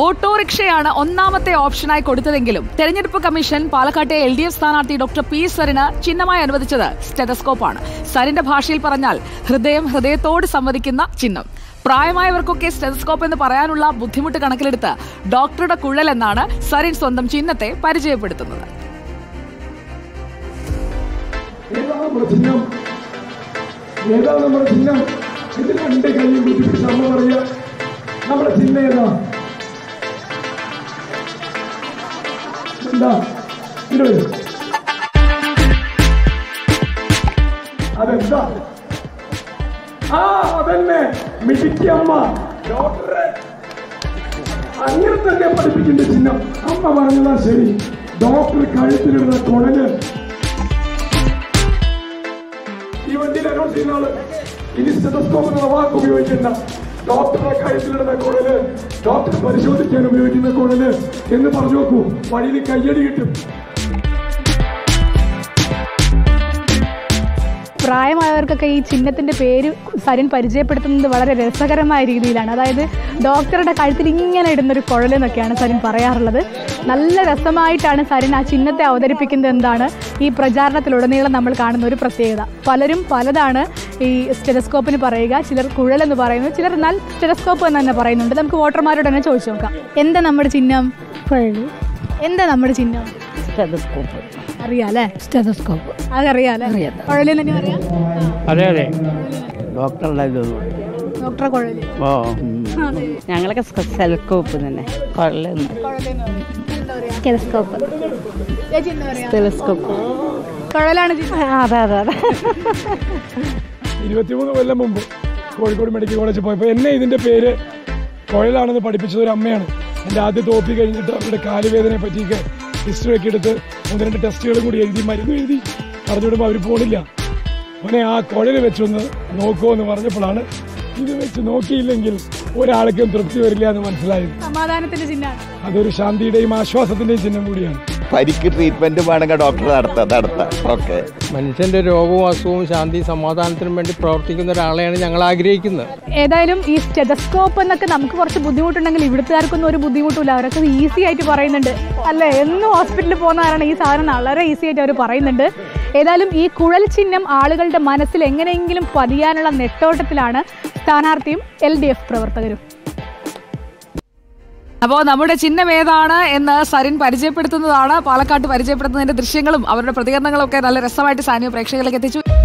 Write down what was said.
ഓട്ടോറിക്ഷയാണ് ഒന്നാമത്തെ ഓപ്ഷനായി കൊടുത്തതെങ്കിലും തെരഞ്ഞെടുപ്പ് കമ്മീഷൻ പാലക്കാട്ടെ എൽ ഡി എഫ് സ്ഥാനാർത്ഥി ഡോക്ടർ പി സരിന് ചിഹ്നമായി അനുവദിച്ചത് സ്റ്റെതസ്കോപ്പാണ് സരിന്റെ ഭാഷയിൽ പറഞ്ഞാൽ ഹൃദയം ഹൃദയത്തോട് സംവദിക്കുന്ന ചിഹ്നം പ്രായമായവർക്കൊക്കെ സ്റ്റെതസ്കോപ്പ് എന്ന് പറയാനുള്ള ബുദ്ധിമുട്ട് കണക്കിലെടുത്ത് ഡോക്ടറുടെ കുഴൽ എന്നാണ് സരിൻ സ്വന്തം ചിഹ്നത്തെ പരിചയപ്പെടുത്തുന്നത് ഏതാ നമ്മുടെ ചിഹ്നം ഏതാ നമ്മുടെ ചിഹ്നം ഇത് രണ്ട് കൈയും കുത്തിപ്പിടിച്ച് അമ്മ പറയുക നമ്മുടെ ചിഹ്നം ഏതാ എന്താ ഇത് അതെന്താ ആ അതന്നെ മിടുക്കി അമ്മ ഡോക്ടറെ അങ്ങനെ തന്നെ പഠിപ്പിക്കേണ്ട ചിഹ്നം അമ്മ പറഞ്ഞതാ ശരി ഡോക്ടർ കഴുത്തിലിടുന്ന കുഴല് ഈ വണ്ടിയിൽ അനൗൺസ് ചെയ്യുന്ന ആള് ഇനി സ്റ്റെതസ്കോപ്പ് എന്ന വാക്ക് ഉപയോഗിക്കേണ്ട ഡോക്ടറെ കഴുത്തിലിടുന്ന കുഴല് ഡോക്ടർ പരിശോധിക്കാൻ ഉപയോഗിക്കുന്ന കുഴല് എന്ന് പറഞ്ഞു നോക്കൂ വഴിയിൽ കയ്യടി കിട്ടും പ്രായമായവർക്കൊക്കെ ഈ ചിഹ്നത്തിന്റെ പേര് സരിൻ പരിചയപ്പെടുത്തുന്നത് വളരെ രസകരമായ രീതിയിലാണ് അതായത് ഡോക്ടറുടെ കഴുത്തിൽ ഇങ്ങനെ ഇടുന്നൊരു കുഴലെന്നൊക്കെയാണ് സരിൻ പറയാറുള്ളത് നല്ല രസമായിട്ടാണ് സരിൻ ആ ചിഹ്നത്തെ അവതരിപ്പിക്കുന്നത് എന്താണ് ഈ പ്രചാരണത്തിലുടനീളം നമ്മൾ കാണുന്ന ഒരു പ്രത്യേകത പലരും പലതാണ് ഈ സ്റ്റെലസ്കോപ്പിന് പറയുക ചിലർ കുഴലെന്ന് പറയുന്നു ചിലർ എന്നാൽ സ്റ്റെലസ്കോപ്പ് എന്ന് തന്നെ പറയുന്നുണ്ട് നമുക്ക് വോട്ടർമാരോട് തന്നെ ചോദിച്ചു നോക്കാം എന്താ നമ്മുടെ ചിഹ്നം എന്താ നമ്മുടെ ചിഹ്നം സ്റ്റെതസ്കോപ്പ് അറിയാം അല്ലേ സ്റ്റെതസ്കോപ്പ് അതറിയാം അല്ലേ കുഴലെന്ന് തന്നെ അറിയാം അതെ അതെ ഡോക്ടറുടെ ഇതൊന്നും ഡോക്ടറെ കുഴല് ഓ അതെ ഞങ്ങളൊക്കെ സെൽസ്കോപ്പ് തന്നെ കൊള്ളന്ന് സ്റ്റെലസ്കോപ്പ് ചേച്ചി എന്താ പറയാ ടെലസ്കോപ്പ് കുഴലാണ് ചിഹ്നം അതെ അതെ അതെ ഇരുപത്തിമൂന്ന് കൊല്ലം മുമ്പ് കോഴിക്കോട് മെഡിക്കൽ കോളേജിൽ പോയപ്പോൾ എന്നെ ഇതിന്റെ പേര് കുഴലാണെന്ന് പഠിപ്പിച്ചത് ഒരു അമ്മയാണ് എൻ്റെ ആദ്യ തോപ്പി കഴിഞ്ഞിട്ട് അവരുടെ കാലുവേദനയെ പറ്റിയൊക്കെ ഹിസ്റ്ററി ഒക്കെ എടുത്ത് ഒന്ന് രണ്ട് ടെസ്റ്റുകളും കൂടി എഴുതി മരുന്ന് എഴുതി പറഞ്ഞു വിടുമ്പോൾ അവർ പോണില്ല മോനെ ആ കുഴൽ വെച്ചൊന്ന് നോക്കുമോ എന്ന് പറഞ്ഞപ്പോഴാണ് ഇത് വെച്ച് നോക്കിയില്ലെങ്കിൽ ഒരാൾക്കും തൃപ്തി വരില്ല എന്ന് മനസ്സിലായത് സമാധാനത്തിന്റെ ചിഹ്നമാണ് അതൊരു ശാന്തിയുടെയും ആശ്വാസത്തിന്റെയും ചിഹ്നം കൂടിയാണ് പരിക്ക് ട്രീറ്റ്മെന്റ് വേണമെങ്കിൽ ഡോക്ടർ നടത്താം നടത്താം ഓക്കെ മനുഷ്യന്റെ രോഗവും അസുഖവും ശാന്തി സമാധാനത്തിനും വേണ്ടി പ്രവർത്തിക്കുന്ന ഒരാളെയാണ് ഞങ്ങൾ ആഗ്രഹിക്കുന്നത് ഏതായാലും ഈ സ്റ്റെതസ്കോപ്പ് എന്നൊക്കെ നമുക്ക് കുറച്ച് ബുദ്ധിമുട്ടുണ്ടെങ്കിൽ ഇവിടുത്തുകാർക്കൊന്നും ഒരു ബുദ്ധിമുട്ടില്ല അവരൊക്കെ ഈസി ആയിട്ട് പറയുന്നുണ്ട് അല്ലേ എന്നും ഹോസ്പിറ്റലിൽ പോകുന്നവരാണ് ഈ സാധനം വളരെ ഈസി ആയിട്ട് അവർ പറയുന്നുണ്ട് ഏതായാലും ഈ കുഴൽ ചിഹ്നം ആളുകളുടെ മനസ്സിൽ എങ്ങനെയെങ്കിലും പതിയാനുള്ള നെട്ടോട്ടത്തിലാണ് സ്ഥാനാർത്ഥിയും എൽ ഡി എഫ് പ്രവർത്തകരും അപ്പോൾ നമ്മുടെ ചിഹ്നം ഏതാണ് എന്ന് സരിൻ പരിചയപ്പെടുത്തുന്നതാണ് പാലക്കാട്ട് പരിചയപ്പെടുത്തുന്നതിന്റെ ദൃശ്യങ്ങളും അവരുടെ പ്രതികരണങ്ങളും ഒക്കെ നല്ല രസമായിട്ട് സാനിയോ പ്രേക്ഷകരിലേക്ക് എത്തിച്ചു